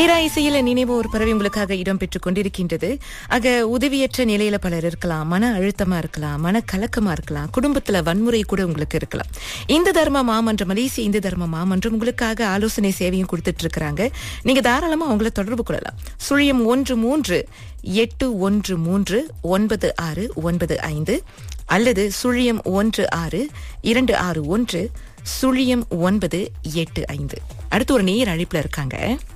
தீரா இசையில நினைவு ஒரு பறவை உங்களுக்காக இடம் பெற்றுக் கொண்டிருக்கின்றது ஆக உதவியற்ற நிலையில பலர் இருக்கலாம் மன அழுத்தமா இருக்கலாம் மன கலக்கமா இருக்கலாம் குடும்பத்துல வன்முறை கூட உங்களுக்கு இருக்கலாம் இந்த தர்ம மாமன்றம் மலேசிய இந்து தர்ம மாமன்றம் உங்களுக்காக ஆலோசனை சேவையும் கொடுத்துட்டு இருக்கிறாங்க நீங்க தாராளமா அவங்கள தொடர்பு கொள்ளலாம் சுழியம் ஒன்று மூன்று எட்டு ஒன்று மூன்று ஒன்பது ஆறு ஒன்பது ஐந்து அல்லது சுழியம் ஒன்று ஆறு இரண்டு ஆறு ஒன்று சுழியம் ஒன்பது எட்டு ஐந்து அடுத்து ஒரு நேர் அழைப்புல இருக்காங்க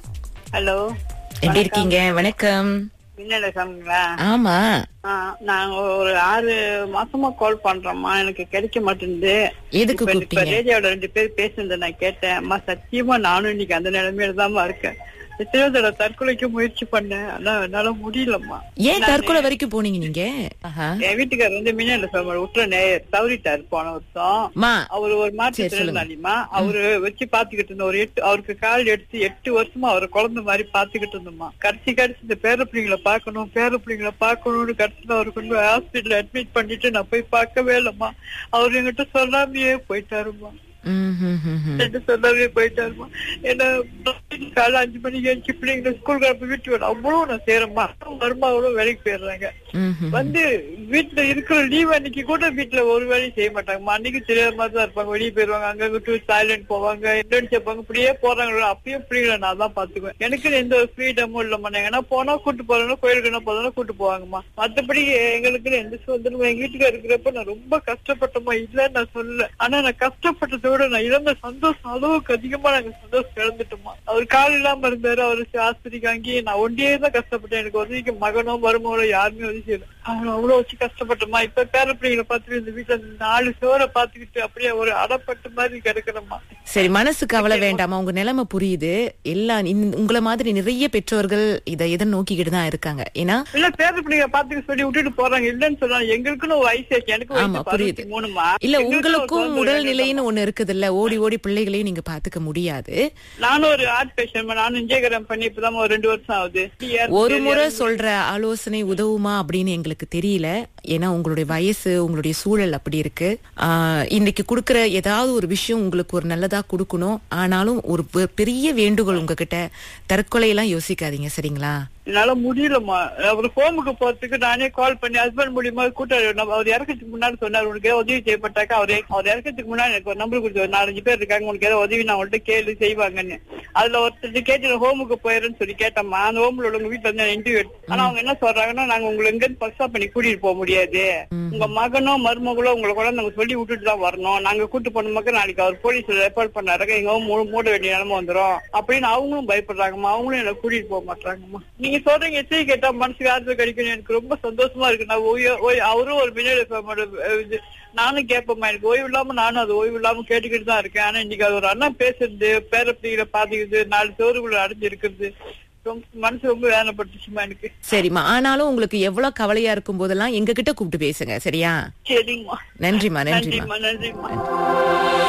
ஹலோ எப்படி இருக்கீங்க வணக்கம் மின்னல சாமிங்களா ஆமா ஆ, நான் ஒரு ஆறு மாசமா கால் பண்றேம்மா எனக்கு கிடைக்க மாட்டேங்குது எதுக்கு இப்ப- இப்ப கூப்பிட்டீங்க ரேடியோட ரெண்டு பேர் பேசுனதை நான் கேட்டேன் அம்மா சத்தியமா நானும் இன்னைக்கு அந்த நிலைமையில தான்மா இருக்கேன் எத்தனையோ தடவை தற்கொலைக்கு முயற்சி பண்ணேன் ஆனா என்னால முடியலம்மா ஏன் தற்கொலை வரைக்கும் போனீங்க நீங்க ஆஹா. என் வீட்டுக்காரர் வந்து மின்னல சாமி விட்டுற நேர் தவறிட்டாரு போன வருஷம் மா அவர் ஒரு சரி, மாற்றுத்திறனாளிமா அவரு வச்சு பாத்துக்கிட்டு இருந்த ஒரு எட்டு அவருக்கு கால் எடுத்து எட்டு வருஷமா அவரை குழந்தை மாதிரி பாத்துக்கிட்டு இருந்தோமா கடைசி கடைசி இந்த பேர பிள்ளைங்களை பாக்கணும் பேர பிள்ளைங்களை பாக்கணும்னு கடைசியில அவரு கொண்டு போய் ஹாஸ்பிட்டல் அட்மிட் பண்ணிட்டு நான் போய் பார்க்கவே இல்லம்மா அவர் என்கிட்ட சொல்லாமையே போயிட்டாருமா ம், ம், ம், ம். என்கிட்ட சொல்லாமே போயிட்டாருமா ஏன்னா காலை அஞ்சு மணிக்கு அஞ்சு பிள்ளைங்களை ஸ்கூல் கிளப்பி வீட்டு வேலை அவ்வளவு நான் செய்யறேம்மா மருமாவளும் வேலைக்கு போயிடுறாங்க ம், ம். வந்து வீட்டுல இருக்கிற லீவ் அன்னைக்கு கூட வீட்டுல ஒரு வேலையும் செய்ய மாட்டாங்கம்மா அன்னைக்கு தெரியாத மாதிரி தான் இருப்பாங்க வெளியே போயிருவாங்க அங்க விட்டு சைலண்ட் போவாங்க இன்டர்ன் செய்வாங்க இப்படியே போறாங்க அப்பயும் பிள்ளைகளை நான் தான் பாத்துக்குவேன் எனக்கு எந்த ஒரு ஃப்ரீடமும் இல்லம்மா நான் எங்கன்னா போனா கூட்டு போறேன்னா கோயிலுக்கு என்ன போறேன்னா கூட்டு போவாங்கம்மா மத்தபடி எங்களுக்கு எந்த சுதந்திரமும் எங்க வீட்டுக்கு இருக்கிறப்ப நான் ரொம்ப கஷ்டப்பட்டோமா இல்லன்னு நான் சொல்லல ஆனா நான் கஷ்டப்பட்டதை விட நான் இழந்த சந்தோஷம் அளவுக்கு அதிகமா நாங்க சந்தோஷம் இழந்துட்டோமா அவர் கால் இல்லாம இருந்தாரு அவரு ஆஸ்பத்திரிக்கு அங்கேயே நான் ஒண்டியே தான் கஷ்டப்பட்டேன் எனக்கு உதவிக்கு மகனோ மருமகளோ யாருமே உதவி செய்யல அவன் அவ்வளவு வச்சு கஷ்டப்பட்டோமா இப்ப பேர பிள்ளைங்களை பார்த்துட்டு இந்த வீட்டுல இந்த நாலு சோரை பார்த்துக்கிட்டு அப்படியே ஒரு அடப்பட்ட மாதிரி கிடக்கிறோமா சரி மனசு கவலை வேண்டாமா உங்க நிலைமை புரியுது எல்லாம் இந்த- உங்கள மாதிரி நிறைய பெற்றோர்கள் இதை எதை நோக்கிக்கிட்டு தான் இருக்காங்க ஏன்னா இல்ல பேர பிள்ளைங்க பாத்துக்க சொல்லி விட்டுட்டு போறாங்க இல்லன்னு சொல்றாங்க எங்களுக்குன்னு ஒரு வயசு ஆச்சு எனக்கு ஆமா, வயசு புரியுது. பதினெட்டு மூணுமா இல்ல எங்களுக்குன்னு ஒரு உங்களுக்கும் குழந்தை உடல் வேணும். நிலைன்னு ஒண்ணு இருக்குது இல்ல ஓடி ஓடி பிள்ளைகளையும் நீங்க பாத்துக்க முடியாது நானும் ஒரு ஆர்ட் பேஷன் நானும் இன்ஜினியரிங் பண்ணி இப்பதான் ஒரு ரெண்டு வருஷம் ஆகுது ஒரு முறை சொல்ற ஆலோசனை உதவுமா அப்படின்னு எங்களுக்கு தெரியல ஏன்னா உங்களுடைய வயசு உங்களுடைய சூழல் அப்படி இருக்கு ஆஹ் இன்னைக்கு கொடுக்கிற ஏதாவது ஒரு விஷயம் உங்களுக்கு ஒரு நல்லதா கொடுக்கணும் ஆனாலும் ஒரு பெ- பெரிய வேண்டுகோள் உங்ககிட்ட தற்கொலை எல்லாம் யோசிக்காதீங்க சரிங்களா என்னால முடியலம்மா அவர் ஹோமுக்கு போறதுக்கு நானே கால் பண்ணி ஹஸ்பண்ட் மூலியமா கூட்டாளி நம்ம அவர் இறக்கறதுக்கு முன்னாடி சொன்னார் உனக்கு ஏதாவது உதவி செய்யப்பட்டாக்கா அவரே அவர் இறக்கறதுக்கு முன்னாடி எனக்கு ஒரு நம்பர் கொடுத்து நாலஞ்சு பேர் இருக்காங்க உனக்கு ஏதாவது உதவி நான் அவங்கள்ட்ட கேளு செய்வாங்கன்னு அதுல ஒருத்தர் கேட்டு ஹோமுக்கு போயிருன்னு சொல்லி கேட்டம்மா அந்த ஹோம்ல உள்ளவங்க வீட்டுல இருந்து இன்டர்வியூ ஆனா அவங்க என்ன சொல்றாங்கன்னா நாங்க உங்களை எங்க இருந்து பர்சா பண்ணி கூட்டிட்டு போக முடியாது உங்க மகனோ மருமகளோ உங்களை கூட நாங்க சொல்லி விட்டுட்டு தான் வரணும் நாங்க கூட்டு போனோமாக்க நாளைக்கு அவர் போலீஸ்ல ரெப்போர்ட் பண்ணாரு எங்க home மூ- மூட வேண்டிய நிலைமை வந்துரும் அப்படின்னு அவங்களும் பயப்படுறாங்கம்மா அவங்களும் என்ன கூட்டிட்டு போக மாட்டாங்கம்மா நீங்க சொல்றீங்க எச்சரி கேட்டா மனசுக்கு ஆறுதல் கிடைக்கும் எனக்கு ரொம்ப சந்தோஷமா இருக்கு நான் ஓய்வு- ஓய்வு- அவரும் ஒரு மின்னல் எஃப்எம்மோட இது நானும் கேட்பேம்மா எனக்கு ஓய்வு இல்லாம நானும் அது ஓய்வு இல்லாம கேட்டுக்கிட்டு தான் இருக்கேன் ஆனா இன்னைக்கு அது ஒரு அண்ணா பேசுறது பேர பிள்ளைகளை பாத்துக்கிறது நாலு சோறுக்குள்ள அடைஞ்சு இருக்கிறது ரொம்ப மனசு ரொம்ப வேதனைப்பட்டுச்சுமா எனக்கு சரிம்மா ஆனாலும் உங்களுக்கு எவ்வளவு கவலையா இருக்கும் போதெல்லாம் எங்க கிட்ட கூப்பிட்டு பேசுங்க சரியா சரிங்கம்மா நன்றிம்மா நன்றிம்மா நன்றிம்மா நன்றிம்மா